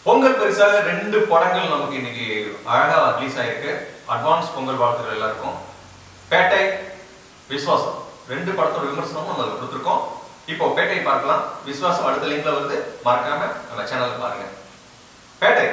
பொங்கல் பரிசாக ரெண்டு படங்கள் நமக்கு இன்னைக்கு அழகா ரிலீஸ் ஆயிருக்கு அட்வான்ஸ் பொங்கல் வாழ்த்துக்கள் எல்லாருக்கும் பேட்டை விஸ்வாசம் ரெண்டு படத்தோட விமர்சனமும் நம்ம அதுல கொடுத்துருக்கோம் இப்போ பேட்டை பார்க்கலாம் விஸ்வாசம் அடுத்த லிங்க்ல வருது மறக்காம நம்ம சேனல்ல பாருங்க பேட்டை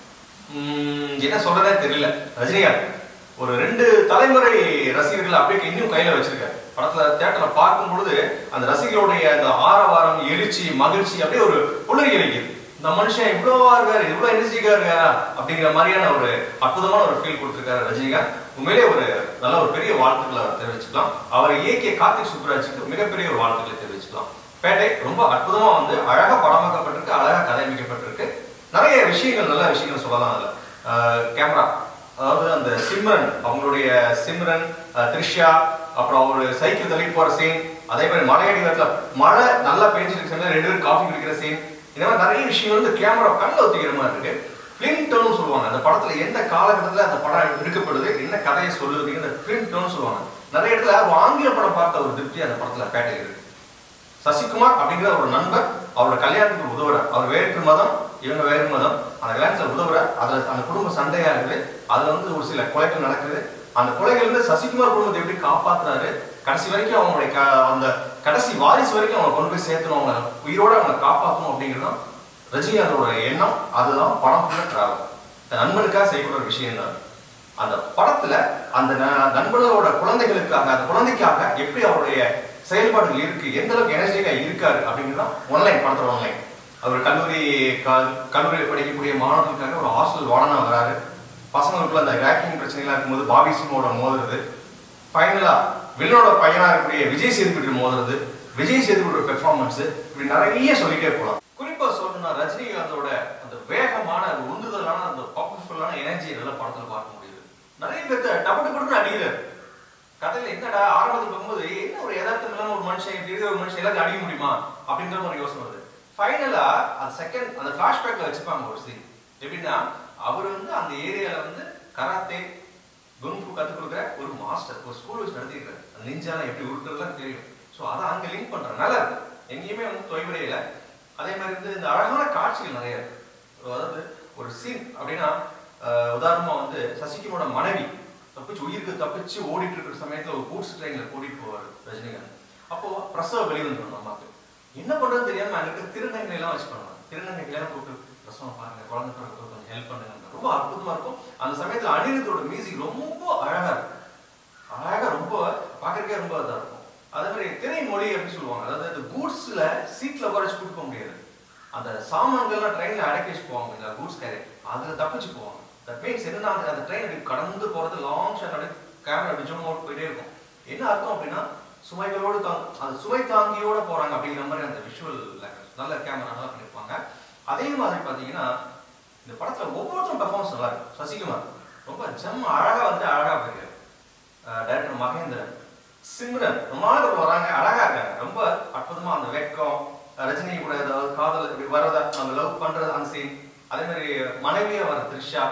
உம், என்ன சொல்றதே தெரியல ரஜினிகாந்த் ஒரு ரெண்டு தலைமுறை ரசிகர்கள் அப்படியே இன்னும் கையில வச்சிருக்காரு படத்துல தேட்டர்ல பார்க்கும் பொழுது அந்த ரசிகர்களுடைய அந்த ஆரவாரம் எழுச்சி மகிழ்ச்சி அப்படியே ஒரு புலரி அளிக்குது இந்த மனுஷன் இவ்வளவா இருக்காரு இவ்வளவு எனர்ஜிக்கா இருக்காரா அப்படிங்கிற மாதிரியான ஒரு அற்புதமான ஒரு ஃபீல் கொடுத்திருக்காரு ரஜினிகாந்த் உண்மையிலே ஒரு நல்ல ஒரு பெரிய வாழ்த்துக்களை தெரிவிச்சுக்கலாம் அவரை இயக்கிய கார்த்திக் சுப்ராஜுக்கு மிகப்பெரிய ஒரு வாழ்த்துக்களை தெரிவிச்சுக்கலாம் பேட்டை ரொம்ப அற்புதமா வந்து அழகா படமாக்கப்பட்டிருக்கு அழகா கதையமைக்கப்பட்டிருக்கு நிறைய விஷயங்கள் நல்ல விஷயங்கள் சொல்லலாம் அதுல கேமரா அதாவது அந்த சிம்ரன் அவங்களுடைய சிம்ரன் அஹ், த்ரிஷா அப்புறம் ஒரு சைக்கிள் தள்ளி போற சீன் அதே மாதிரி மலையடி இடத்துல மழை நல்லா பெஞ்சிருக்கு சமயம் ரெண்டு பேரும் காஃபி குடிக்கிற சீன் இந்த மாதிரி நிறைய விஷயங்கள் வந்து கேமரா கண்ணில் ஒத்திக்கிற மாதிரி இருக்கு ஃபிலிம் டோன் சொல்லுவாங்க அந்த படத்துல எந்த காலகட்டத்துல அந்த படம் எடுக்கப்படுது என்ன கதையை சொல்லுது இந்த ஃபிலிம் டோன் சொல்லுவாங்க நிறைய இடத்துல ஒரு ஆங்கில படம் பார்த்த ஒரு திருப்தி அந்த படத்துல பேட்டை இருக்கு சசிகுமார் அப்படிங்கிற ஒரு நண்பர் அவரோட கல்யாணத்துக்கு உதவுறார் அவர் வேற்று மதம் இவங்க வேறு மதம் அந்த கல்யாணத்துல உதவுறார் அதுல அந்த குடும்ப சண்டையா இருக்குது அதுல வந்து ஒரு சில கொலைகள் நடக்குது அந்த கொலைகள் இருந்து சசிகுமார் குடும்பத்தை எப்படி காப்பாத்துறாரு கடைசி வரைக்கும் அவங்களுடைய க- அந்த கடைசி வாரிசு வரைக்கும் அவங்க கொண்டு போய் சேர்த்தணும் அவங்க உயிரோட அவங்க காப்பாற்றணும் அப்படிங்கிறது ரஜினிகாந்தோட எண்ணம் அதுதான் படம் ஃபுல்லாக டிராவல் நண்பனுக்காக செய்யக்கூடிய ஒரு விஷயம் தான் அந்த படத்துல அந்த ந- நண்பர்களோட குழந்தைகளுக்காக அந்த குழந்தைக்காக எப்படி அவருடைய செயல்பாடுகள் இருக்கு எந்த அளவுக்கு எனர்ஜிக்கா இருக்காரு அப்படிங்கிறது ஒன்லைன் படத்தோட ஒன்லைன் அவர் கல்லூரி க- கல்லூரியில் படிக்கக்கூடிய மாணவர்களுக்காக ஒரு ஹாஸ்டல் வார்டனா வராரு பசங்களுக்குள்ள அந்த ரேக்கிங் பிரச்சனைலாம் இருக்கும்போது பாபி சிம்மோட மோதுறது ஃபைனலா வில்லனோட பையனா இருக்கக்கூடிய விஜய் சேதுபதி மோதுறது விஜய் சேதுபதியோட பெர்ஃபார்மன்ஸ் இப்படி நிறைய சொல்லிட்டே போலாம் குறிப்பா சொல்லணும்னா ரஜினிகாந்தோட அந்த வேகமான அந்த உந்துதலான அந்த பவர்ஃபுல்லான எனர்ஜி நல்ல படத்துல பார்க்க முடியுது நிறைய பேர்த்த டப்பு டப்புன்னு அடிக்கிறாரு கதையில என்னடா ஆரம்பத்தில் பார்க்கும்போது என்ன ஒரு யதார்த்தம் இல்லாம ஒரு மனுஷன் இப்படி இருக்கிற ஒரு மனுஷன் எல்லாத்தையும் அடிக்க முடியுமா அப்படின்ற மாதிரி யோசனை வருது ஃபைனலா அந்த செகண்ட் அந்த ஃபிளாஷ்பேக்ல வச்சுப்பாங்க ஒரு சீன் எப்படின்னா அவர் வந்து அந்த ஏரியால வந்து கராத்தே குங்ஃபு கத்துக் கொடுக்குற ஒரு மாஸ்டர் ஒரு ஸ்கூல் வச்சு நடத்திருக்காரு அந்த நிஞ்சாலாம் எப்படி உருட்டுறதுலாம் தெரியும் ஸோ அதை அங்க லிங்க் பண்றேன் நல்லா இருக்கு எங்கேயுமே வந்து தொய்வடையில அதே மாதிரி வந்து இந்த அழகான காட்சிகள் நிறைய இருக்கு அதாவது ஒரு சீன் அப்படின்னா அஹ், உதாரணமா வந்து சசிகுமாரோட மனைவி தப்பிச்சு உயிருக்கு தப்பிச்சு ஓடிட்டு இருக்கிற சமயத்துல ஒரு கூட்ஸ் ட்ரெயின்ல கூட்டிட்டு போவார் ரஜினிகாந்த் அப்போ பிரசவ வெளிவந்துடும் அம்மாக்கு என்ன பண்றதுன்னு தெரியாம அங்க திருநங்கை எல்லாம் வச்சு பண்ணுவாங்க திருநங்கைகளை எல்லாம் கூப்பிட்டு பிரசவம் பாருங்க குழந்தை பிறகு கொஞ்சம் ஹெல்ப் பண்ணுங்க ரொம்ப அற்புதமா இருக்கும் அந்த சமயத்துல அனிருத்தோட மியூசிக் ரொம்ப அழகா இருக்கும் அழகா ரொம்ப பார்க்கறதுக்கே ரொம்ப இதா இருக்கும் அதே மாதிரி திரைமொழி அப்படின்னு சொல்லுவாங்க அதாவது இந்த கூட்ஸ்ல சீட்ல உட்கார வச்சு கூட்டு போக முடியாது அந்த சாமான்கள்லாம் ட்ரெயின்ல அடக்கி வச்சு போவாங்க இந்த கூட்ஸ் கேரி அதுல தப்பிச்சு போவாங்க தட் மீன்ஸ் என்னன்னா அந்த- அந்த ட்ரெயின் அப்படி கடந்து போறது லாங் ஷாட் அப்படியே கேமரா அப்படி ஜூம் அவுட் போயிட்டே இருக்கும் என்ன அர்த்தம் அப்படின்னா சுமைகளோடு தாங்க அந்த சுமை தாங்கியோட போறாங்க அப்படிங்கிற மாதிரி அந்த விஷுவல் நல்ல கேமரா நல்லா பண்ணிருப்பாங்க அதே மாதிரி பாத்தீங்கன்னா இந்த படத்துல ஒவ்வொருத்தரும் பெர்ஃபார்மன்ஸ் நல்லா இருக்கும் சசிகுமார் ரொம்ப ஜம் அழகா வந்து அழகா போயிருக்காரு டைரக்டர் மகேந்திரன் சிம்ரன் ரொம்ப நாளுக்கு அப்புறம் வராங்க அழகா இருக்காங்க ரொம்ப அற்புதமா அந்த வெக்கம் அஹ் ரஜினி கூட ஏதாவது காதல் இப்படி வர்றத அந்த லவ் பண்றது அந்த சீன் அதே மாதிரி மனைவியா வர த்ரிஷா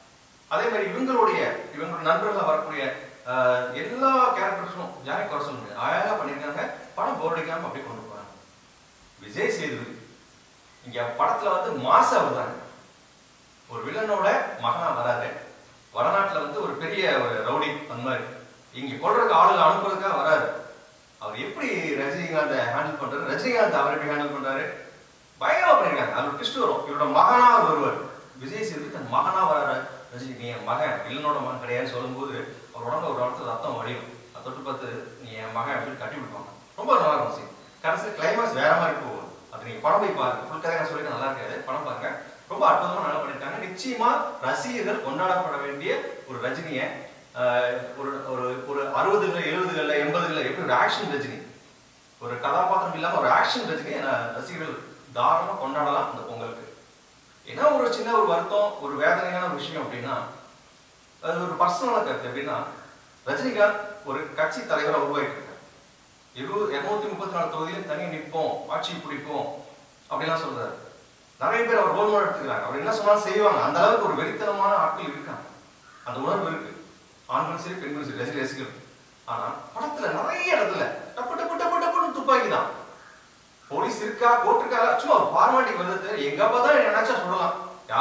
அதே மாதிரி இவங்களுடைய இவங்களோட நண்பர்களா வரக்கூடிய அஹ், எல்லா கேரக்டர்ஸும் யாரையும் குறை சொல்ல முடியாது அழகா பண்ணியிருக்காங்க படம் போர் அடிக்காம அப்படியே கொண்டு போறாங்க விஜய் சேதுபதி இங்க படத்துல வந்து மாசா வருவாங்க ஒரு வில்லனோட மகனா வராரு வடநாட்டுல வந்து ஒரு பெரிய ஒரு ரவுடி அந்த மாதிரி இங்க கொள்றதுக்கு ஆளுங்க அனுப்புறதுக்காக வராரு அவர் எப்படி ரஜினிகாந்த் ஹேண்டில் பண்றாரு ரஜினிகாந்த் அவர் எப்படி ஹேண்டில் பண்றாரு பயங்கரமா பண்ணிருக்காங்க அது ஒரு ட்விஸ்ட் வரும் இவரோட மகனா அவர் வருவார் விஜய் சேதுபதி தன் மகனா வராரு ரஜினி நீ என் மகன் வில்லனோட மகன் கிடையாதுன்னு சொல்லும்போது அவர் உடம்புல ஒரு இடத்துல ரத்தம் வழியும் அதை தொட்டு பார்த்து நீ என் மகன் அப்படின்னு கட்டி விடுவாங்க ரொம்ப நல்லா இருக்கும் சீன் கடைசி கிளைமாக்ஸ் வேற மாதிரி போகும் அது நீங்க படம் போய் பாருங்க ஃபுல் கதை நான் சொல்லிட்டு நல்லா இருக்காது படம் பாருங்க ரொம்ப அற்புதமா நல்லா பண்ணிருக்காங்க நிச்சயமா ரசிகர்கள் கொண்டாடப்பட வேண்டிய ஒரு ரஜினியை ஆஹ், ஒரு ஒரு ஒரு அறுபதுல எழுபதுகள்ல எண்பதுகள்ல எப்படி ஒரு ஆக்ஷன் ரஜினி ஒரு கதாபாத்திரம் இல்லாம ஒரு ஆக்ஷன் ரஜினியை நான் ரசிகர்கள் தாராளமா கொண்டாடலாம் இந்த பொங்கலுக்கு ஏன்னா ஒரு சின்ன ஒரு வருத்தம் ஒரு வேதனையான ஒரு விஷயம் அப்படின்னா அது ஒரு பர்சனலான கருத்து எப்படின்னா ரஜினிகாந்த் ஒரு கட்சி தலைவரை உருவாக்கிட்டு இருக்காரு இருபது இருநூத்தி முப்பத்தி நாலு தொகுதியிலும் தனியாக நிற்போம் ஆட்சி பிடிப்போம் அப்படிலாம் சொல்றாரு நிறைய பேர் அவர் ரோல் மாடல் எடுத்துக்கிறாங்க அவர் என்ன சொன்னாலும் செய்வாங்க அந்த அளவுக்கு ஒரு வெறித்தனமான ஆட்கள் இருக்காங்க அந்த உணர்வு இருக்கு ஆண்களும் சரி பெண்களும் சரி ரசிகர் ரசிகர்கள் ஆனா படத்துல நிறைய இடத்துல டப்பு டப்பு டப்பு டப்புன்னு துப்பாக்கி தான் போலீஸ் இருக்கா கோர்ட் இருக்கா சும்மா ஒரு ஃபார்மாலிட்டி வந்து எங்க பார்த்தா நினைச்சா சொல்லலாம்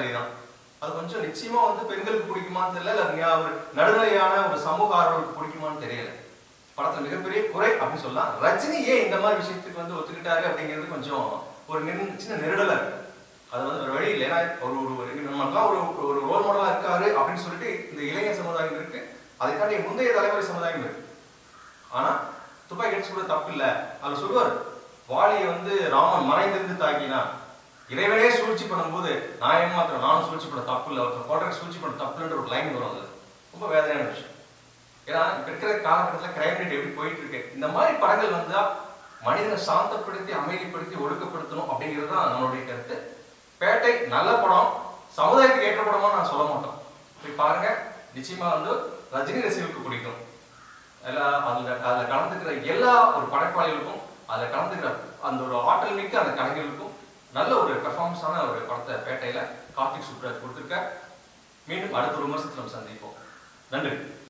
கதை தான் அது கொஞ்சம் நிச்சயமா வந்து பெண்களுக்கு பிடிக்குமான்னு தெரியல இல்ல ஞா- ஒரு நடுநிலையான ஒரு சமூக ஆர்வலுக்கு பிடிக்குமான்னு தெரியல படத்துல மிகப்பெரிய குறை அப்படின்னு சொல்லலாம் ரஜினி ஏன் இந்த மாதிரி விஷயத்துக்கு வந்து ஒத்துக்கிட்டாரு அப்படிங்கிறது கொஞ்சம் ஒரு நெரு- சின்ன நெருடலா இருக்கு அது வந்து ஒரு வழி இல்லை ஏன்னா ஒரு ஒரு ஒரு நமக்கெல்லாம் ஒரு ஒரு ரோல் மாடலா இருக்காரு அப்படின்னு சொல்லிட்டு இந்த இளைய சமுதாயம் இருக்கு அதை தாண்டி முந்தைய தலைமுறை சமுதாயம் இருக்கு ஆனா துப்பாக்கி அடிச்சு கூட தப்பு இல்ல அதுல சொல்லுவார் வாலியை வந்து ராமன் மறைந்திருந்து தாக்கினா இறைவனே சூழ்ச்சி பண்ணும்போது நான் ஏமாத்திரம் நானும் சூழ்ச்சி பண்ண தப்பு இல்லை ஒருத்தர் போடுற சூழ்ச்சி பண்ண தப்புன்ற ஒரு லைன் வரும் அதுல ரொம்ப வேதனையான விஷயம் ஏன்னா இப்ப இருக்கிற காலகட்டத்தில் கிரைம் ரேட் எப்படி போயிட்டு இருக்கு இந்த மாதிரி படங்கள் வந்தா மனிதனை சாந்தப்படுத்தி அமைதிப்படுத்தி ஒடுக்கப்படுத்தணும் அப்படிங்கிறது தான் நம்மளுடைய கருத்து பேட்டை நல்ல படம் சமுதாயத்துக்கு ஏற்ற படமா நான் சொல்ல மாட்டோம் போய் பாருங்க நிச்சயமா வந்து ரஜினி ரசிகர்களுக்கு பிடிக்கும் எல்லா அதுல அதுல கலந்துக்கிற எல்லா ஒரு படைப்பாளிகளுக்கும் அதுல கலந்துக்கிற அந்த ஒரு ஆற்றல் மிக்க அந்த கலைஞர்களுக்கும் நல்ல ஒரு பெர்ஃபார்மன்ஸான ஒரு படத்தை பேட்டையில கார்த்திக் சுப்ராஜ் கொடுத்துருக்க மீண்டும் அடுத்த ஒரு விமர்சனத்தில் நம்ம சந்திப்போம் நன்றி